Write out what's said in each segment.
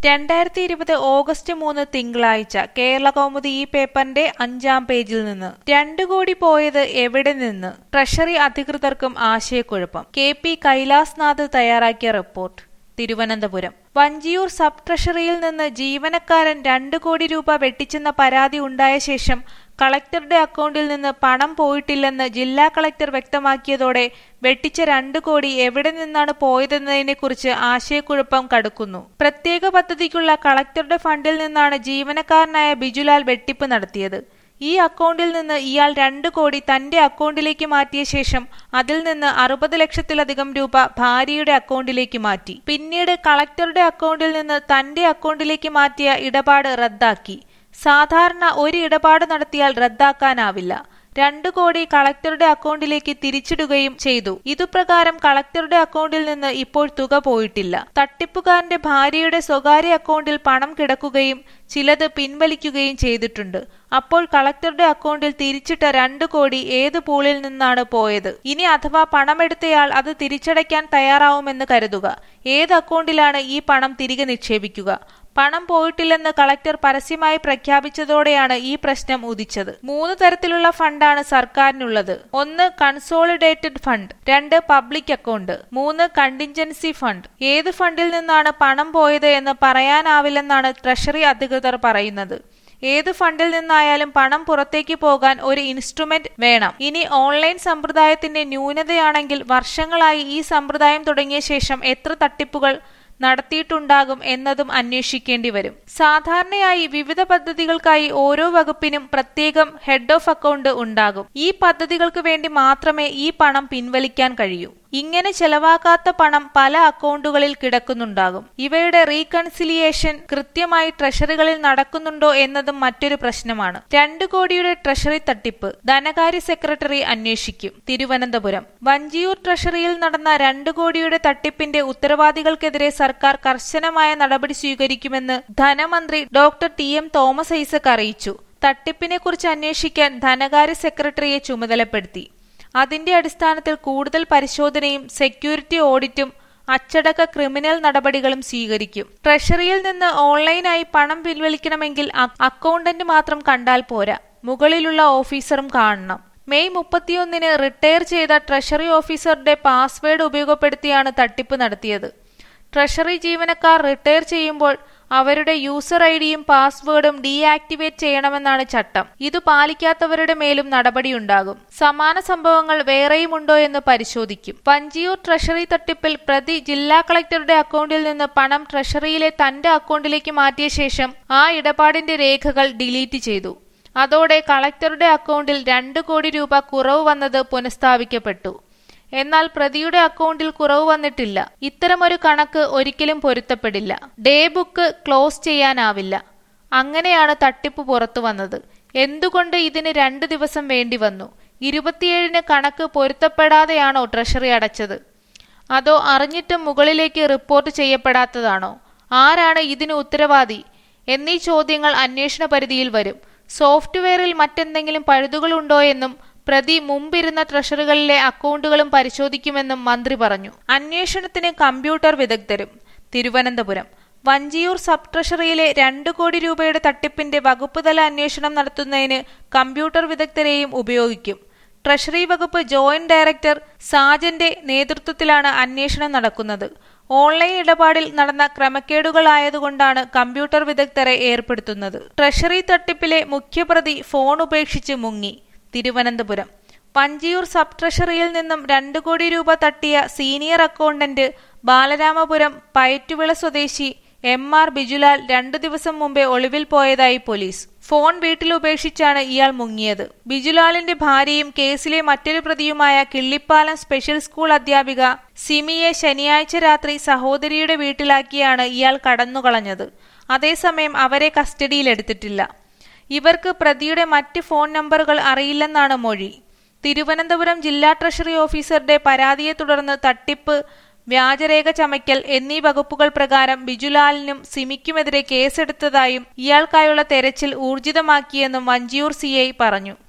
രണ്ടായിരത്തി ഇരുപത് ഓഗസ്റ്റ് മൂന്ന് തിങ്കളാഴ്ച കേരള കൗമുദി ഈ പേപ്പറിന്റെ അഞ്ചാം പേജിൽ നിന്ന് രണ്ടു കോടി പോയത് എവിടെ നിന്ന് ട്രഷറി അധികൃതർക്കും ആശയക്കുഴപ്പം കെ പി കൈലാസ്നാഥ് തയ്യാറാക്കിയ റിപ്പോർട്ട് തിരുവനന്തപുരം വഞ്ചിയൂർ സബ് ട്രഷറിയിൽ നിന്ന് ജീവനക്കാരൻ രണ്ടു കോടി രൂപ വെട്ടിച്ചെന്ന പരാതി ഉണ്ടായ ശേഷം കളക്ടറുടെ അക്കൗണ്ടിൽ നിന്ന് പണം പോയിട്ടില്ലെന്ന് ജില്ലാ കളക്ടർ വ്യക്തമാക്കിയതോടെ വെട്ടിച്ച രണ്ടു കോടി എവിടെ നിന്നാണ് പോയതെന്നതിനെക്കുറിച്ച് ആശയക്കുഴപ്പം കടുക്കുന്നു പ്രത്യേക പദ്ധതിക്കുള്ള കളക്ടറുടെ ഫണ്ടിൽ നിന്നാണ് ജീവനക്കാരനായ ബിജുലാൽ വെട്ടിപ്പ് നടത്തിയത് ഈ അക്കൗണ്ടിൽ നിന്ന് ഇയാൾ രണ്ടു കോടി തന്റെ അക്കൗണ്ടിലേക്ക് മാറ്റിയ ശേഷം അതിൽ നിന്ന് അറുപത് ലക്ഷത്തിലധികം രൂപ ഭാര്യയുടെ അക്കൗണ്ടിലേക്ക് മാറ്റി പിന്നീട് കളക്ടറുടെ അക്കൗണ്ടിൽ നിന്ന് തന്റെ അക്കൗണ്ടിലേക്ക് മാറ്റിയ ഇടപാട് റദ്ദാക്കി സാധാരണ ഒരു ഇടപാട് നടത്തിയാൽ റദ്ദാക്കാനാവില്ല രണ്ടു കോടി കളക്ടറുടെ അക്കൗണ്ടിലേക്ക് തിരിച്ചിടുകയും ചെയ്തു ഇതുപ്രകാരം കളക്ടറുടെ അക്കൗണ്ടിൽ നിന്ന് ഇപ്പോൾ തുക പോയിട്ടില്ല തട്ടിപ്പുകാരന്റെ ഭാര്യയുടെ സ്വകാര്യ അക്കൗണ്ടിൽ പണം കിടക്കുകയും ചിലത് പിൻവലിക്കുകയും ചെയ്തിട്ടുണ്ട് അപ്പോൾ കളക്ടറുടെ അക്കൗണ്ടിൽ തിരിച്ചിട്ട രണ്ടു കോടി ഏത് പൂളിൽ നിന്നാണ് പോയത് ഇനി അഥവാ പണമെടുത്തയാൾ അത് തിരിച്ചടയ്ക്കാൻ തയ്യാറാവുമെന്ന് കരുതുക ഏത് അക്കൗണ്ടിലാണ് ഈ പണം തിരികെ നിക്ഷേപിക്കുക പണം പോയിട്ടില്ലെന്ന് കളക്ടർ പരസ്യമായി പ്രഖ്യാപിച്ചതോടെയാണ് ഈ പ്രശ്നം ഉദിച്ചത് മൂന്ന് തരത്തിലുള്ള ഫണ്ടാണ് സർക്കാരിനുള്ളത് ഒന്ന് കൺസോളിഡേറ്റഡ് ഫണ്ട് രണ്ട് പബ്ലിക് അക്കൗണ്ട് മൂന്ന് കണ്ടിൻജൻസി ഫണ്ട് ഏത് ഫണ്ടിൽ നിന്നാണ് പണം പോയത് എന്ന് പറയാനാവില്ലെന്നാണ് ട്രഷറി അധികൃതർ പറയുന്നത് ഏത് ഫണ്ടിൽ നിന്നായാലും പണം പുറത്തേക്ക് പോകാൻ ഒരു ഇൻസ്ട്രുമെന്റ് വേണം ഇനി ഓൺലൈൻ സമ്പ്രദായത്തിന്റെ ന്യൂനതയാണെങ്കിൽ വർഷങ്ങളായി ഈ സമ്പ്രദായം തുടങ്ങിയ ശേഷം എത്ര തട്ടിപ്പുകൾ നടത്തിയിട്ടുണ്ടാകും എന്നതും അന്വേഷിക്കേണ്ടി വരും സാധാരണയായി വിവിധ പദ്ധതികൾക്കായി ഓരോ വകുപ്പിനും പ്രത്യേകം ഹെഡ് ഓഫ് അക്കൗണ്ട് ഉണ്ടാകും ഈ പദ്ധതികൾക്ക് വേണ്ടി മാത്രമേ ഈ പണം പിൻവലിക്കാൻ കഴിയൂ ഇങ്ങനെ ചെലവാക്കാത്ത പണം പല അക്കൗണ്ടുകളിൽ കിടക്കുന്നുണ്ടാകും ഇവയുടെ റീകൺസിലിയേഷൻ കൃത്യമായി ട്രഷറികളിൽ നടക്കുന്നുണ്ടോ എന്നതും മറ്റൊരു പ്രശ്നമാണ് രണ്ടു കോടിയുടെ ട്രഷറി തട്ടിപ്പ് ധനകാര്യ സെക്രട്ടറി അന്വേഷിക്കും തിരുവനന്തപുരം വഞ്ചിയൂർ ട്രഷറിയിൽ നടന്ന രണ്ടു കോടിയുടെ തട്ടിപ്പിന്റെ ഉത്തരവാദികൾക്കെതിരെ സർക്കാർ കർശനമായ നടപടി സ്വീകരിക്കുമെന്ന് ധനമന്ത്രി doctor T M Thomas Isaac അറിയിച്ചു തട്ടിപ്പിനെക്കുറിച്ച് അന്വേഷിക്കാൻ ധനകാര്യ സെക്രട്ടറിയെ ചുമതലപ്പെടുത്തി അതിന്റെ അടിസ്ഥാനത്തിൽ കൂടുതൽ പരിശോധനയും സെക്യൂരിറ്റി ഓഡിറ്റും അച്ചടക്ക ക്രിമിനൽ നടപടികളും സ്വീകരിക്കും ട്രഷറിയിൽ നിന്ന് ഓൺലൈനായി പണം പിൻവലിക്കണമെങ്കിൽ അക്കൗണ്ടന്റ് മാത്രം കണ്ടാൽ പോരാ മുകളിലുള്ള ഓഫീസറും കാണണം മെയ് മുപ്പത്തിയൊന്നിന് റിട്ടയർ ചെയ്ത ട്രഷറി ഓഫീസറുടെ പാസ്വേഡ് ഉപയോഗപ്പെടുത്തിയാണ് തട്ടിപ്പ് നടത്തിയത് ട്രഷറി ജീവനക്കാർ റിട്ടയർ ചെയ്യുമ്പോൾ അവരുടെ യൂസർ ഐ ഡിയും പാസ്വേഡും ഡീആക്ടിവേറ്റ് ചെയ്യണമെന്നാണ് ചട്ടം ഇത് പാലിക്കാത്തവരുടെ മേലും നടപടിയുണ്ടാകും സമാന സംഭവങ്ങൾ വേറെയുമുണ്ടോ എന്ന് പരിശോധിക്കും പഞ്ചിയൂർ ട്രഷറി തട്ടിപ്പിൽ പ്രതി ജില്ലാ കളക്ടറുടെ അക്കൗണ്ടിൽ നിന്ന് പണം ട്രഷറിയിലെ തന്റെ അക്കൗണ്ടിലേക്ക് മാറ്റിയ ശേഷം ആ ഇടപാടിന്റെ രേഖകൾ ഡിലീറ്റ് ചെയ്തു അതോടെ കളക്ടറുടെ അക്കൗണ്ടിൽ രണ്ടു കോടി രൂപ കുറവ് വന്നത് പുനഃസ്ഥാപിക്കപ്പെട്ടു എന്നാൽ പ്രതിയുടെ അക്കൗണ്ടിൽ കുറവ് വന്നിട്ടില്ല ഇത്തരമൊരു കണക്ക് ഒരിക്കലും പൊരുത്തപ്പെടില്ല ഡേ ബുക്ക് ക്ലോസ് ചെയ്യാനാവില്ല അങ്ങനെയാണ് തട്ടിപ്പ് പുറത്തു വന്നത് എന്തുകൊണ്ട് ഇതിന് രണ്ട് ദിവസം വേണ്ടി വന്നു ഇരുപത്തിയേഴിന് കണക്ക് പൊരുത്തപ്പെടാതെയാണോ ട്രഷറി അടച്ചത് അതോ അറിഞ്ഞിട്ടും മുകളിലേക്ക് റിപ്പോർട്ട് ചെയ്യപ്പെടാത്തതാണോ ആരാണ് ഇതിന് ഉത്തരവാദി എന്നീ ചോദ്യങ്ങൾ അന്വേഷണ പരിധിയിൽ വരും സോഫ്റ്റ്വെയറിൽ മറ്റെന്തെങ്കിലും പഴുതുകളുണ്ടോ എന്നും പ്രതി മുമ്പിരുന്ന ട്രഷറികളിലെ അക്കൗണ്ടുകളും പരിശോധിക്കുമെന്നും മന്ത്രി പറഞ്ഞു അന്വേഷണത്തിന് കമ്പ്യൂട്ടർ വിദഗ്ധരും തിരുവനന്തപുരം വഞ്ചിയൂർ സബ് ട്രഷറിയിലെ രണ്ടു കോടി രൂപയുടെ തട്ടിപ്പിന്റെ വകുപ്പുതല അന്വേഷണം നടത്തുന്നതിന് കമ്പ്യൂട്ടർ വിദഗ്ധരെയും ഉപയോഗിക്കും ട്രഷറി വകുപ്പ് ജോയിന്റ് ഡയറക്ടർ സാജന്റെ നേതൃത്വത്തിലാണ് അന്വേഷണം നടക്കുന്നത് ഓൺലൈൻ ഇടപാടിൽ നടന്ന ക്രമക്കേടുകളായതുകൊണ്ടാണ് കമ്പ്യൂട്ടർ വിദഗ്ധരെ ഏർപ്പെടുത്തുന്നത് ട്രഷറി തട്ടിപ്പിലെ മുഖ്യപ്രതി ഫോൺ ഉപേക്ഷിച്ച് മുങ്ങി തിരുവനന്തപുരം പഞ്ചിയൂർ സബ് ട്രഷറിയിൽ നിന്നും രണ്ടു കോടി രൂപ തട്ടിയ സീനിയർ അക്കൗണ്ടന്റ് ബാലരാമപുരം പയറ്റുവിള സ്വദേശി എം ആർ ബിജുലാൽ രണ്ടു ദിവസം മുമ്പേ ഒളിവിൽ പോയതായി പോലീസ് ഫോൺ വീട്ടിൽ ഉപേക്ഷിച്ചാണ് ഇയാൾ മുങ്ങിയത് ബിജുലാലിന്റെ ഭാര്യയും കേസിലെ മറ്റൊരു പ്രതിയുമായ കിള്ളിപ്പാലം സ്പെഷ്യൽ സ്കൂൾ അധ്യാപിക സിമിയെ ശനിയാഴ്ച രാത്രി സഹോദരിയുടെ വീട്ടിലാക്കിയാണ് ഇയാൾ കടന്നുകളഞ്ഞത് അതേസമയം അവരെ കസ്റ്റഡിയിലെടുത്തിട്ടില്ല ഇവർക്ക് പ്രതിയുടെ മറ്റ് ഫോൺ നമ്പറുകൾ അറിയില്ലെന്നാണ് മൊഴി തിരുവനന്തപുരം ജില്ലാ ട്രഷറി ഓഫീസറുടെ പരാതിയെ തുടർന്ന് തട്ടിപ്പ് വ്യാജരേഖ ചമയ്ക്കൽ എന്നീ വകുപ്പുകൾ പ്രകാരം ബിജുലാലിനും സിമിക്കുമെതിരെ കേസെടുത്തതായും ഇയാൾക്കായുള്ള തെരച്ചിൽ ഊർജിതമാക്കിയെന്നും വഞ്ചിയൂർ സിഐ പറഞ്ഞു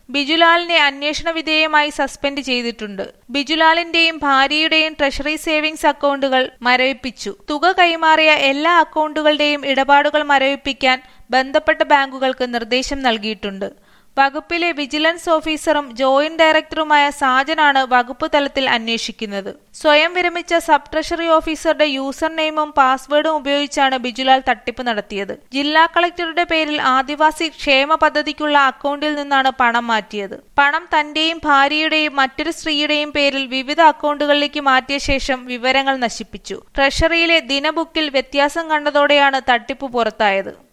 ബിജുലാലിനെ അന്വേഷണ വിധേയമായി സസ്പെൻഡ് ചെയ്തിട്ടുണ്ട് ബിജുലാലിന്റെയും ഭാര്യയുടെയും ട്രഷറി സേവിംഗ്സ് അക്കൗണ്ടുകൾ മരവിപ്പിച്ചു തുക കൈമാറിയ എല്ലാ അക്കൗണ്ടുകളുടെയും ഇടപാടുകൾ മരവിപ്പിക്കാൻ ബന്ധപ്പെട്ട ബാങ്കുകൾക്ക് നിർദ്ദേശം നൽകിയിട്ടുണ്ട് വകുപ്പിലെ വിജിലൻസ് ഓഫീസറും ജോയിന്റ് ഡയറക്ടറുമായ സാജനാണ് വകുപ്പ് തലത്തിൽ അന്വേഷിക്കുന്നത് സ്വയം വിരമിച്ച സബ് ട്രഷറി ഓഫീസറുടെ യൂസർ നെയിമും പാസ്വേഡും ഉപയോഗിച്ചാണ് ബിജുലാൽ തട്ടിപ്പ് നടത്തിയത് ജില്ലാ കളക്ടറുടെ പേരിൽ ആദിവാസി ക്ഷേമ പദ്ധതിക്കുള്ള അക്കൗണ്ടിൽ നിന്നാണ് പണം മാറ്റിയത് പണം തന്റെയും ഭാര്യയുടെയും മറ്റൊരു സ്ത്രീയുടെയും പേരിൽ വിവിധ അക്കൗണ്ടുകളിലേക്ക് മാറ്റിയ ശേഷം വിവരങ്ങൾ നശിപ്പിച്ചു ട്രഷറിയിലെ ദിനബുക്കിൽ വ്യത്യാസം കണ്ടതോടെയാണ് തട്ടിപ്പ് പുറത്തായത്